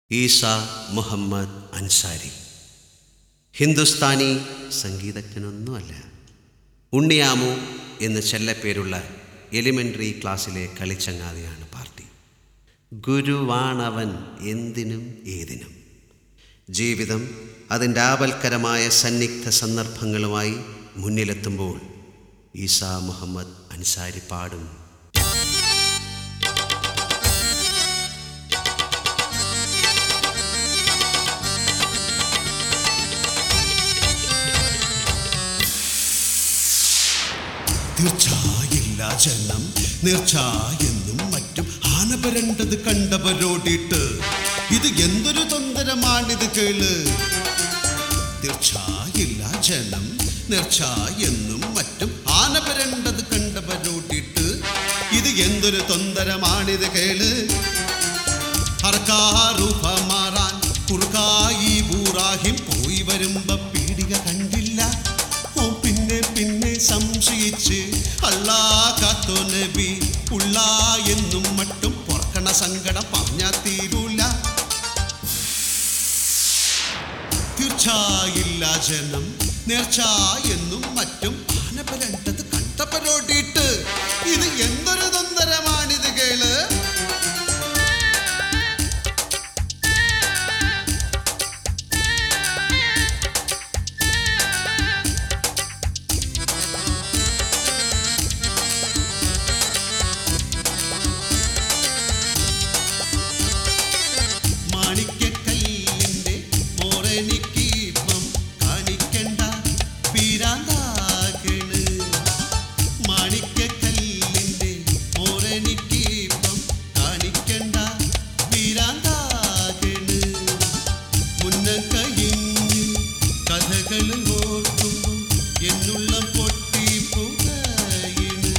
ഈസ മുഹമ്മദ് അൻസാരി ഹിന്ദുസ്ഥാനി സംഗീതജ്ഞനൊന്നുമല്ല ഉണ്ണിയാമു എന്ന് ചെല്ലപ്പേരുള്ള എലിമെൻ്ററി ക്ലാസ്സിലെ കളിച്ചങ്ങാതിയാണ് പാർട്ടി ഗുരുവാണവൻ എന്തിനും ഏതിനും ജീവിതം അതിൻ്റെ ആപൽക്കരമായ സന്നിഗ്ധ സന്ദർഭങ്ങളുമായി മുന്നിലെത്തുമ്പോൾ ഈസ മുഹമ്മദ് അൻസാരി പാടും തീർച്ചയായില്ല ജനം നീർച്ചായെന്നും മറ്റും ആനപരണ്ടത് കണ്ടവരോടിട്ട് ഇത് എന്തൊരു തൊന്തരമാണിത് കേള് തീർച്ചയായില്ല ജനം നീർച്ചായെന്നും മറ്റും ആനപരണ്ടത് കണ്ടവരോടിട്ട് ഇത് എന്തൊരു തൊന്തരമാണിത് കേള് ഹർക്കാറൂപ മാറാൻ കുറുക്കായി ബൂറാഹിം പോയി വരുമ്പോ പീടിക കണ്ടില്ല ഓ പിന്നെ പിന്നെ സംശയിച്ച് അല്ലാ കാത്തോ നബി ഉള്ള എന്നും മട്ടും പൊറക്കണ സങ്കടം പറഞ്ഞാ തീരൂല തീർച്ചയില്ല ജനം നേർച്ച എന്നും മറ്റും ആനപരണ്ടത് കണ്ടപ്പരോട്ടിട്ട് ഇത് എന്തൊരു തൊന്തരമാണിത് കേള് മാണിക്കക്കല്ലിന്റെ മോറനിക്കീപ്പം കാണിക്കണ്ട പീരാന്താകണ് മാണിക്കക്കല്ലിന്റെ മോറനിക്കീപ്പം കാണിക്കണ്ട പീരാന്താകണ് മുന്നം കയിഞ്ഞ് കഥകൾ ഓർക്കുമ്പോൾ എന്നുള്ള പൊട്ടി പുകയിണ്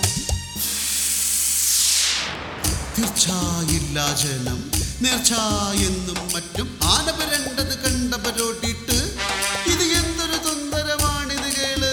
തീർച്ചയില്ല ജനം നേർച്ച എന്നും മറ്റും ആനപരണ്ടത് കണ്ടവരോട്ടിട്ട് ഇത് എന്തൊരു തൊന്തരമാണിത് കേള്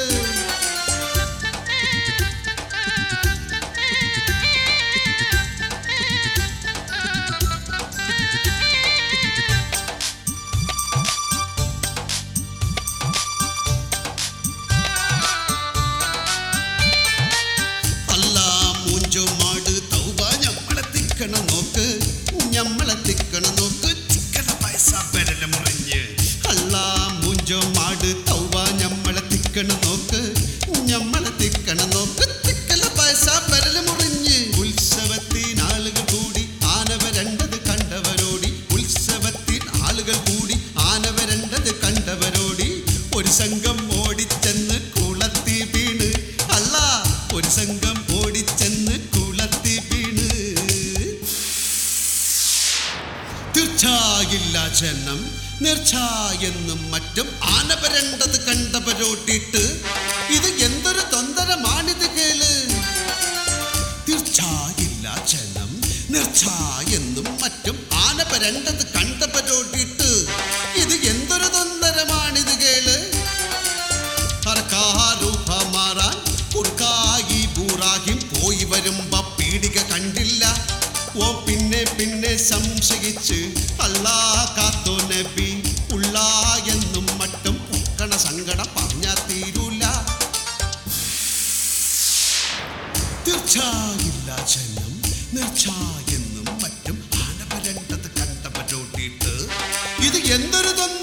അല്ല മൂഞ്ചോ മാട് തൗബ ഞമ്മളെ തിക്കണ നോക്ക് ഞമ്മളെ തിക്കണ നോക്ക് ചിക്കണ പൈസ പെരല മുറിഞ്ഞ് അല്ല മൂഞ്ചോ മാട് തൗബ ഞമ്മളെ തിക്കണ നോക്ക് ഞമ്മളെ തിക്കണ നോക്ക് തിക്കല പൈസ പെരല മുറിഞ്ഞ് ഉത്സവത്തിന് ആളുകൾ കൂടി ആനവരണ്ടത് കണ്ടവരോടി ഉത്സവത്തിൽ ആളുകൾ കൂടി ആനവരണ്ടത് കണ്ടവരോടി ഒരു സംഘം ഓടിച്ചെന്ന് കുളത്തി വീണ് അല്ല ഒരു സംഘം ഓടിച്ചെന്ന് കുളത്തി വീണ് തീർച്ചയില്ല ജനം നേർച്ച എന്നും മറ്റും ആനപരണ്ടത് കണ്ടവരോട്ടിട്ട് ഇത് എന്തൊരു തൊന്തരമാണിത് കേള് തീർച്ചയില്ല ജനം നേർച്ച എന്നും മറ്റും ആനപരണ്ടത് കണ്ടവരോട്ടിട്ട് ഇത് എന്തൊരു തൊന്തരമാണിത് കേള് ഹർക്കാരൂപ മാറാൻ കുർക്കായി ബൂറാഹിം പോയി വരുമ്പോ പീടിക കണ്ടില്ല ഓ പിന്നെ പിന്നെ സംശയിച്ച് അല്ലാ കാത്തോ നബി ഉള്ള എന്നും മട്ടും പൊക്കണ സങ്കടം പറഞ്ഞാ തീരൂല തീർച്ചയില്ല ജനം നേർച്ച എന്നും മറ്റും ആനപരണ്ടത് കണ്ടവരോട്ടിട്ട് ഇത് എന്തൊരു തൊന്ന